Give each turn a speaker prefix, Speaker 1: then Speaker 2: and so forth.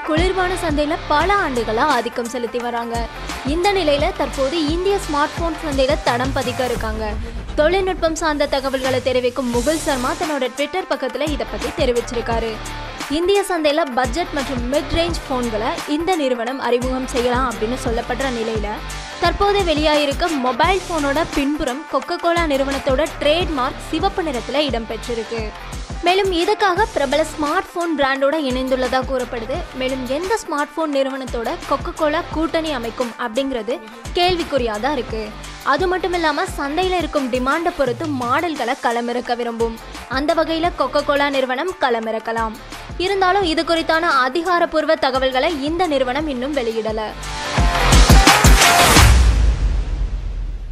Speaker 1: குளிர்பான சந்தையில பல ஆண்டுகளா ஆதிக்கம் செலுத்தி வராங்க இந்த நிலையில தற்போது இந்திய ஸ்மார்ட் போன் சந்தையில தடம் பதிக்க இருக்காங்க தொழில்நுட்பம் சார்ந்த தகவல்களை தெரிவிக்கும் முகுல் சர்மா தன்னோட ட்விட்டர் பக்கத்துல இதை பத்தி தெரிவிச்சிருக்காரு இந்திய சந்தையில பட்ஜெட் மற்றும் மிட் ரேஞ்ச் போன்களை இந்த நிறுவனம் அறிமுகம் செய்யலாம் அப்படின்னு சொல்லப்படுற நிலையில தற்போது வெளியாயிருக்க மொபைல் போனோட பின்புறம் கொக்கோ கோலா நிறுவனத்தோட ட்ரேட்மார்க் சிவப்பு நிறத்துல இடம்பெற்றிருக்கு மேலும் இதுக்காக பிரபல ஸ்மார்ட் போன் பிராண்டோட இணைந்துள்ளதா கூறப்படுது மேலும் எந்த ஸ்மார்ட் போன் நிறுவனத்தோட கொக்கோ கோலா கூட்டணி அமைக்கும் அப்படிங்கிறது கேள்விக்குறியாக தான் இருக்கு அது மட்டும் இல்லாமல் சந்தையில் இருக்கும் டிமாண்டை பொறுத்து மாடல்களை களமிறக்க விரும்பும் அந்த வகையில் கொக்கோ கோலா நிறுவனம் களமிறக்கலாம் இருந்தாலும் இது குறித்தான அதிகாரப்பூர்வ தகவல்களை இந்த நிறுவனம் இன்னும் வெளியிடலை